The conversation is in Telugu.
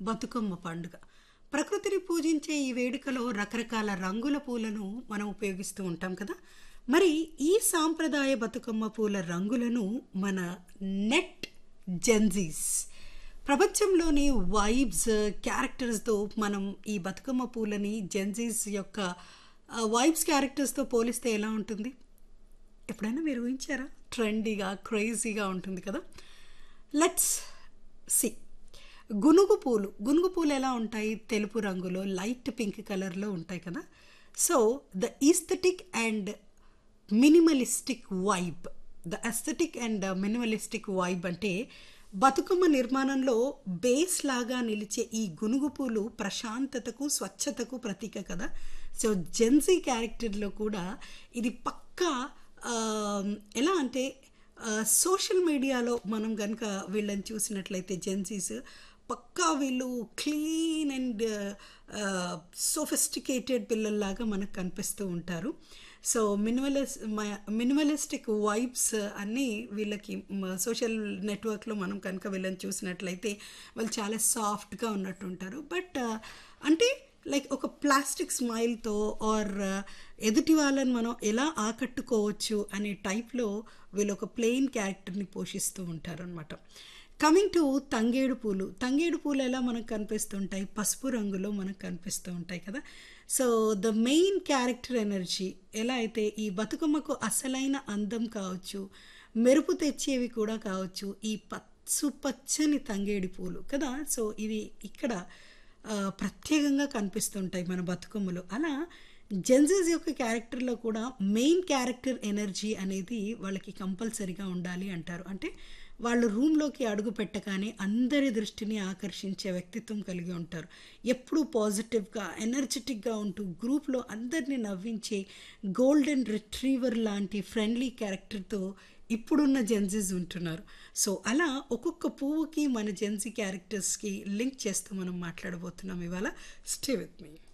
బతుకమ్మ పండుగ ప్రకృతిని పూజించే ఈ వేడుకలో రకరకాల రంగుల పూలను మనం ఉపయోగిస్తూ ఉంటాం కదా మరి ఈ సాంప్రదాయ బతుకమ్మ పూల రంగులను మన నెట్ జెన్జీస్ ప్రపంచంలోని వైబ్స్ క్యారెక్టర్స్తో మనం ఈ బతుకమ్మ పూలని జెన్జీస్ యొక్క వైబ్స్ క్యారెక్టర్స్తో పోలిస్తే ఎలా ఉంటుంది ఎప్పుడైనా మీరు ఊహించారా ట్రెండీగా క్రేజీగా ఉంటుంది కదా లెట్స్ సి గునుగు పూలు గునుగు పూలు ఎలా ఉంటాయి తెలుపు రంగులో లైట్ పింక్ కలర్లో ఉంటాయి కదా so the aesthetic and minimalistic vibe the aesthetic and minimalistic vibe అంటే బతుకమ్మ నిర్మాణంలో బేస్ లాగా నిలిచే ఈ గునుగు పూలు ప్రశాంతతకు స్వచ్ఛతకు ప్రతీక కదా సో జెన్సీ క్యారెక్టర్లో కూడా ఇది పక్కా ఎలా అంటే సోషల్ మీడియాలో మనం కనుక వీళ్ళని చూసినట్లయితే జెన్సీస్ పక్కా వీళ్ళు క్లీన్ అండ్ సోఫిస్టికేటెడ్ పిల్లల్లాగా మనకు కనిపిస్తూ ఉంటారు సో మినిమలిస్ మినిమలిస్టిక్ వైబ్స్ అన్నీ వీళ్ళకి సోషల్ నెట్వర్క్లో మనం కనుక వీళ్ళని చూసినట్లయితే వాళ్ళు చాలా సాఫ్ట్గా ఉన్నట్టు ఉంటారు బట్ అంటే లైక్ ఒక ప్లాస్టిక్ స్మైల్తో ఆర్ ఎదుటి వాళ్ళని మనం ఎలా ఆకట్టుకోవచ్చు అనే టైప్లో వీళ్ళు ఒక ప్లెయిన్ క్యారెక్టర్ని పోషిస్తూ ఉంటారు అనమాట కమింగ్ టు తంగేడు పూలు తంగేడు పూలు ఎలా మనకు కనిపిస్తుంటాయి పసుపు రంగులో మనకు కనిపిస్తూ ఉంటాయి కదా so the main character energy ఎలా అయితే ఈ బతుకమ్మకు అసలైన అందం కావచ్చు మెరుపు తెచ్చేవి కూడా కావచ్చు ఈ పచ్చు పచ్చని తంగేడి పూలు కదా సో ఇవి ఇక్కడ ప్రత్యేకంగా కనిపిస్తుంటాయి మన బతుకమ్మలో అలా జెన్జీస్ యొక్క క్యారెక్టర్లో కూడా మెయిన్ క్యారెక్టర్ ఎనర్జీ అనేది వాళ్ళకి కంపల్సరీగా ఉండాలి అంటారు అంటే వాళ్ళు రూమ్లోకి అడుగు పెట్టగానే అందరి దృష్టిని ఆకర్షించే వ్యక్తిత్వం కలిగి ఉంటారు ఎప్పుడూ పాజిటివ్గా ఎనర్జెటిక్గా ఉంటూ గ్రూప్లో అందరినీ నవ్వించే గోల్డెన్ రిట్రీవర్ లాంటి ఫ్రెండ్లీ క్యారెక్టర్తో ఇప్పుడున్న జెన్జీస్ ఉంటున్నారు సో అలా ఒక్కొక్క పువ్వుకి మన జెన్జీ క్యారెక్టర్స్కి లింక్ చేస్తూ మనం మాట్లాడబోతున్నాం ఇవాళ స్టే విత్ మీ